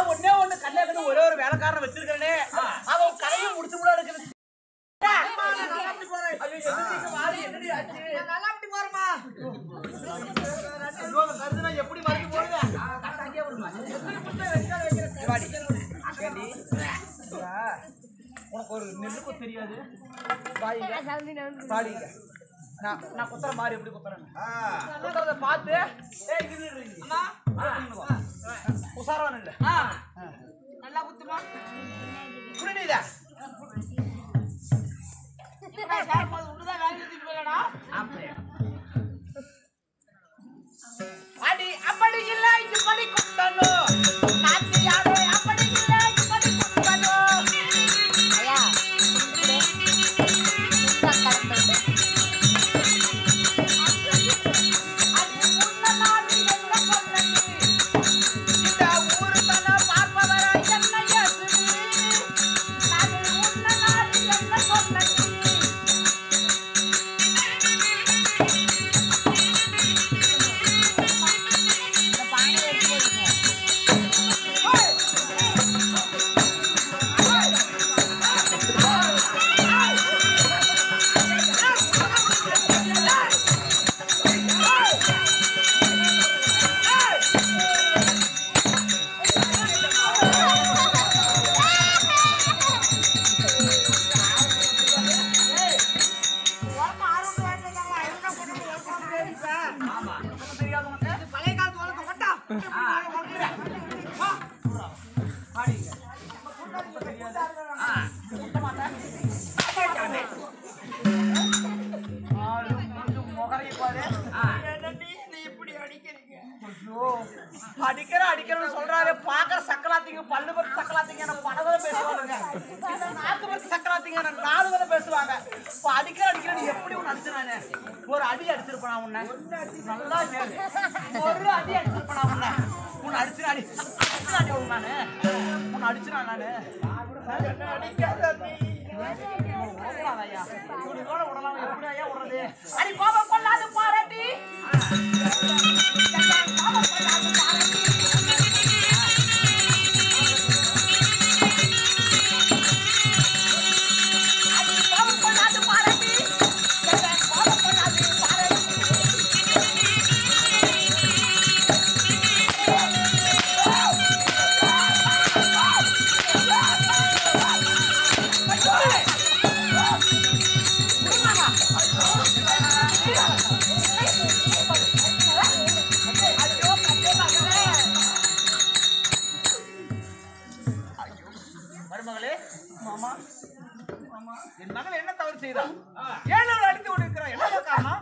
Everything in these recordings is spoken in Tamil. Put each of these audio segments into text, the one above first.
நான் ஒண்ணே ஒண்ணு கல்யாணம் ஒரே ஒரு வேலைக்காரன் வச்சிருக்கேனே அவன் கதையை முடிச்சு கூட இருக்குது ஐயோ, எதுக்கு வாடி, என்னடி ஆச்சு? ஐயோ, அந்த கருதுனா எப்படி மறைக்க போறது? வாடி. ஏண்டி? உனக்கு ஒரு நெல்லுக்கும் தெரியாது வாயிங்க. வாடிங்க. நான் நான் குத்துற மாதிரி எப்படி குத்துறேன் குத்துறத பார்த்து ஏய் இரு இரு, இரு. ஆ, இங்க வா. உசாரா நில்லு. நல்லா குத்துமா குடி நீ இதை. உண்டுதான் வேலை நிறுத்திட்டு போயிடா அடி அப்படி இல்ல இப்படி குத்தணும் நாட்டியாரே அப்படி இல்ல இப்படி குத்தணும் அது உன்ன நாடு என்ன சொல்றது? இந்த ஊரு தன பார்ப்பவரை என்ன ஏசுது? அது உன்ன நாடு என்ன சொல்றது? ஆமா உனக்கு தெரியாது உனக்கு பழைய காலத்து வழக்கம் கொட்டா ஆடிங்க ஆ முட்ட மாட்டேன் ஆளு மூஞ்சு முகரைய பாரு என்னடி நீ இப்படி அடிக்கிறீங்க ஐயோ அடிக்கிற அடிக்கிறன்னு சொல்றாரு பாக்குற சக்கலாத்திங்க பல்லு பத்து சக்கலாத்திங்க நான் பணவரை பேசுவாங்க இந்த நாக்கு பத்து சக்கலாத்திங்க நான் நாலு வரை பேசுவாங்க இப்போ அடிக்கிற அடிக்கிற நீ எப்படி உன்னை அடிச்சினானே ஒரு அடி அடிச்சிருப்பா உன்னை நல்லா கேளு ஒரு அடி அடிச்சிருப்பா உன்னை உன்னை அடிச்சு அடி அடிச்சு அடி விடு நானு உன்னை அடிச்சுனா நானு அடிக்காத நீ ஓடலாமையா இவனுக்கோட விடலாம் எப்படி ஐயா விடுறது அடி கோபம் கொள்ளாது பாராட்டி கோபம் கொள்ளாது பாராட்டி அடி கோபம் கொள்ளாது பாராட்டி கோபம் கொள்ளாது பாராட்டி மருமகளே மாமா மாமா என் மகள் என்ன தவறு செய்தார் ஏழு அடித்து கொண்டிருக்கிறார் என்ன காரணம்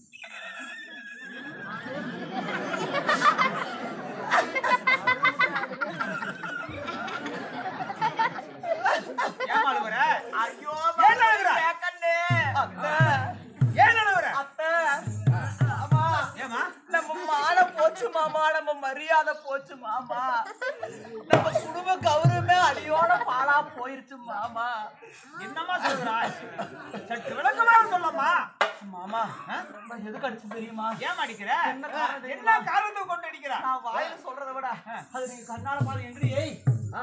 ஏன் அழுகுற ஐயோ ஏன் அழுகுற கண்ணு அத்தை ஏன் அழுகுற அத்தை ஆமா ஏமா நம்ம மாலை போச்சு மாமா நம்ம மரியாதை போச்சு மாமா நம்ம குடும்ப கௌரவமே அடியோட பாலா போயிருச்சு மாமா என்னம்மா சொல்கிறாய் சற்று விளக்கமாக சொல்லம்மா மாமா நான் எதுக்கு அடிச்சு தெரியுமா ஏன் அடிக்கிற என்ன காரணம் தெரியுமா? என்ன காரணத்தை கொண்டு அடிக்கிற நான் வாயில சொல்றதை விட அது நீங்க கண்ணால பாருங்க எங்கடி ஏய்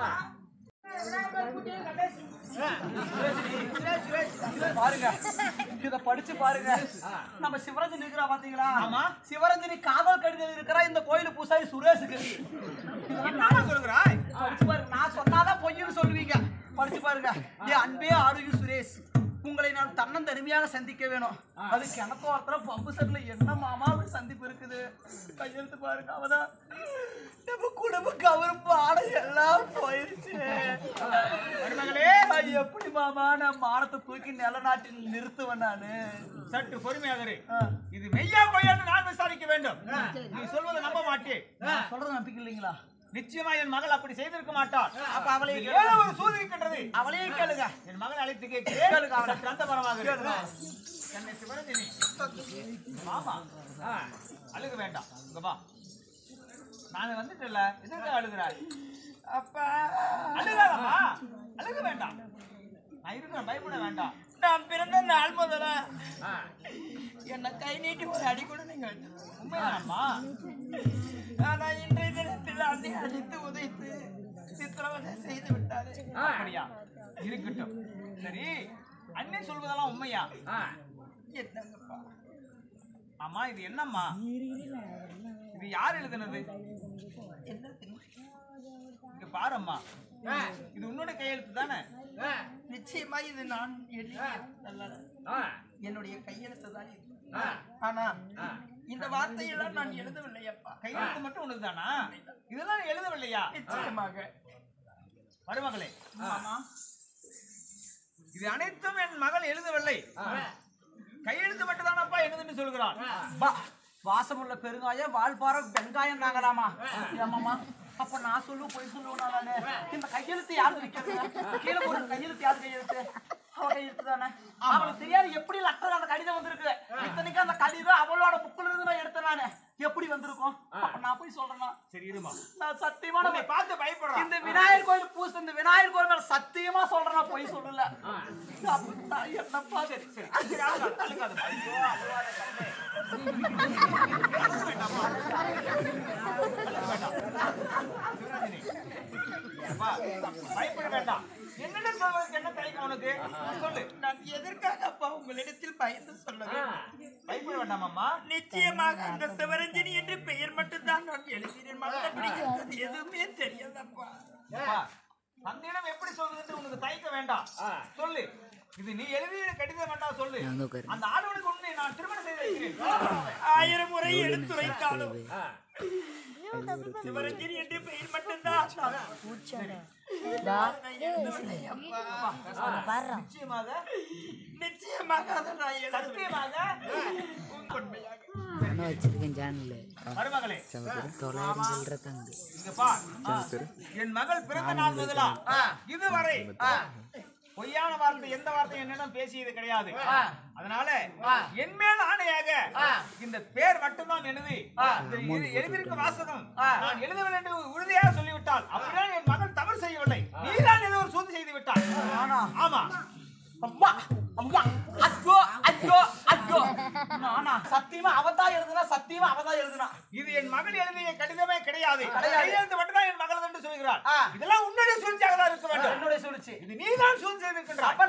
பாருங்க இத படிச்சு பாருங்க நம்ம சிவரஞ்சனி இருக்கிறா பாத்தீங்களா ஆமா. சிவரஞ்சனி காதல் கடிதம் இருக்கிறா இந்த கோயில் பூசாரி சுரேஷுக்கு என்னம்மா சொல்கிறாய் படிச்சு பாருங்க நான் சொன்னாதான் பொய்ன்னு சொல்லுவீங்க படிச்சு பாருங்க ஏ அன்பே ஆரோக்கிய சுரேஷ் உங்களை நான் தன்னந்தனிமையாக சந்திக்க வேணும் அதுக்கு எனக்கு ஒருத்தர பம்பு செட்ல என்ன மாமா அப்படி சந்திப்பு இருக்குது கையெழுத்து பாருங்க அவதான் நம்ம குடும்ப கவர்ப்பு ஆடை எல்லாம் போயிருச்சு மருமகளே அது எப்படி மாமா நான் மானத்தை தூக்கி நிலநாட்டில் நிறுத்துவேன் நானு சற்று பொறுமையாக இரு. ஆ. இது மெய்யா பொய்யான்னு நான் விசாரிக்க வேண்டும் நீ சொல்வதை நம்ப மாட்டேன் சொல்றது நம்பிக்கை இல்லைங்களா நிச்சயமா என் மகள் அப்படி செய்திருக்க மாட்டாள் அப்ப அவளை இதில் ஏதோ ஒரு சூது இருக்கின்றது அவளையே கேளுங்க என் மகன் அழைத்து கேளுங்க கேட்கிறேன் அவளை. சற்று அந்தபரமாக இரு. கேளுங்க. என்னை சிவரஞ்சனி ஆமா ஆ, அழுக வேண்டாம் இங்க வா நான் வந்துட்டல எதுக்கு அழுகிறாய் அப்பா அழுகாதம்மா அழுக வேண்டாம் நான் இருக்கிறேன் பயப்பட வேண்டாம் நான் பிறந்த நாள் முதல்ல ஆ, என்ன கை நீட்டி ஒரு அடி கூட நீங்க உண்மைதானம்மா ஆனா இன்றைய தினத்தில் அதை அடித்து உதைத்து அப்படியா இருக்கட்டும் சரி அண்ணன் சொல்வதெல்லாம் உண்மையா என்னங்கப்பா ஆமா இது என்னம்மா இது யார் எழுதுனது என்னது இங்க பாரம்மா இது உன்னோட கையெழுத்து தானே நிச்சயமா இது நான் எழுதிய என்னுடைய கையெழுத்து தான் இது ஆனா இந்த வார்த்தையெல்லாம் நான் எழுதவில்லையப்பா கையெழுத்து மட்டும் உனது தானா இதெல்லாம் எழுதவில்லையா நிச்சயமாக மருமகளே ஆமா இது அனைத்தும் என் மகள் எழுதவில்லை கையெழுத்து மட்டும் தானப்பா எழுதுன்னு சொல்கிறான் பா வாசமுள்ள பெருங்காயம் வாழ்பாரம் வெங்காயம் நாங்களாமா ஏமாமா அப்ப நான் சொல்லுவேன் போய் சொல்லுவேன் நானு இந்த கையெழுத்து யாரு வைக்கிறது கீழே போடுற கையெழுத்து யாரு கையெழுத்து அவ கையெழுத்து தானே அவளுக்கு தெரியாது எப்படி லெட்டர் அந்த கடிதம் வந்திருக்கு இத்தனைக்கு அந்த கடிதம் அவளோட புக்குல இருந்து நான் எடுத்தேன் நானு எப்படி வந்திருக்கும் அப்ப நான் போய் சொல்றேன்னா சரி இருமா நான் சத்தியமான உன்னை பார்த்து பயப்படுறான் இந்த விநாயகர் கோயில் பூச இந்த விநாயகர் கோயில் மேல சத்தியமா சொல்றேன் நான் போய் சொல்லல அப்ப நான் என்னப்பா சரி சரி சரி அழுகாத, அழுகாத. ஐயோ, அழுகாத கண்ணே. சிவராஜினி, அப்பா, பயப்பட வேண்டாம் என்னென்ன சொல்வதற்கு என்ன தயக்கம் உனக்கு சொல்லு நான் எதற்காக அப்பா உங்களிடத்தில் பயந்து சொல்ல வேண்டும் பயப்பட வேண்டாமாம்மா நிச்சயமாக அந்த சிவரஞ்சனி என்று பெயர் மட்டும்தான் நான் எழுதினேன் மற்றபடி எனக்கு எதுவுமே தெரியாதப்பா அப்பா, தந்தையிடம் எப்படி சொல்வதற்கு உனக்கு தயக்க வேண்டாம் சொல்லு இது நீ எழுதிய கடிதம் வேண்டாம் சொல்லு அந்த ஆடவனுக்கு உன்னை நான் திருமணம் செய்து வைக்கிறேன் ஆயிரம் முறை எடுத்துரைத்தாலும் சிவரஞ்சனி என்று பெயர் மட்டும்தான் நான் எழுதவில்லை அப்பா. நிச்சயமாக நிச்சயமாக அதை நான் எழுதவில்லை சத்தியமாக உண்மையாக நான் வச்சிருக்கேன் சேனல்ல மருமகளே தொள்ளாயிரம் சில்லற தந்து இங்க பார் என் மகள் பிறந்த நாள் முதலா இதுவரை பொய்யான வார்த்தை எந்த வார்த்தையும் என்னிடம் பேசியது கிடையாது அதனால என் மேல் ஆணையாக இந்த பேர் மட்டும்தான் எழுதி இந்த எழு- எழுதியிருக்க வாசகம் நான் எழுதவில்லை என்று உறுதியாக சொல்லிவிட்டால் அப்படிதான் என் மகள் தவறு செய்யவில்லை நீதான் ஏதோ ஒரு சூது செய்து விட்டாய் ஆமா அம்மா அம்மா ஐயோ ஐயோ ஐயோ நானா சத்தியமா அவதான் எழுதுனா சத்தியமா அவதான் எழுதுனா இது என் மகள் எழுதிய கடிதமே கிடையாது கிடையாது. கையெழுத்து மட்டும்தான் என் மகள் என்று சொல்கிறாள் ஆ. இதெல்லாம் உன்னுடைய சூழ்ச்சியாக தான் இருக்க வேண்டும் என்னுடைய சொல்லுச்சு இது நீதான் சூழ்ச்சி செய்திருக்கின்றாய் அப்ப